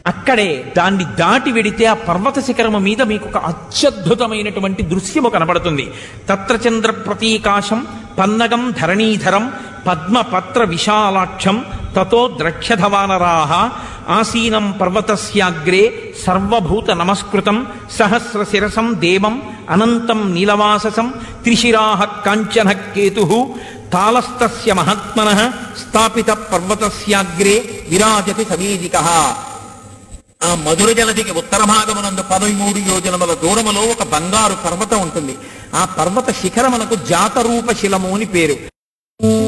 అక్కడే దాన్ని దాటి వెడితే ఆ పర్వత శిఖరము మీద మీకు ఒక అత్యద్భుతమైనటువంటి దృశ్యము కనబడుతుంది తత్ర చంద్ర ప్రతీకాశం పన్నగం ధరణీధరం పద్మపత్ర విశాలాక్షం తతో ద్రక్ష్యధవానరాహ ఆసీనం పర్వతస్యాగ్రే సర్వభూత నమస్కృతం సహస్ర శిరసం దేవం అనంతం నీలవాససం త్రిశిరాహ కాంచన కేతు తాళస్తస్య మహాత్మన స్థాపిత పర్వతస్యాగ్రే విరాజతి సవేదిక ఆ మధుర జలదికి ఉత్తర భాగమునందు పదమూడు యోజనముల దూరములో ఒక బంగారు పర్వతం ఉంటుంది ఆ పర్వత శిఖరమునకు జాతరూప శిలము అని పేరు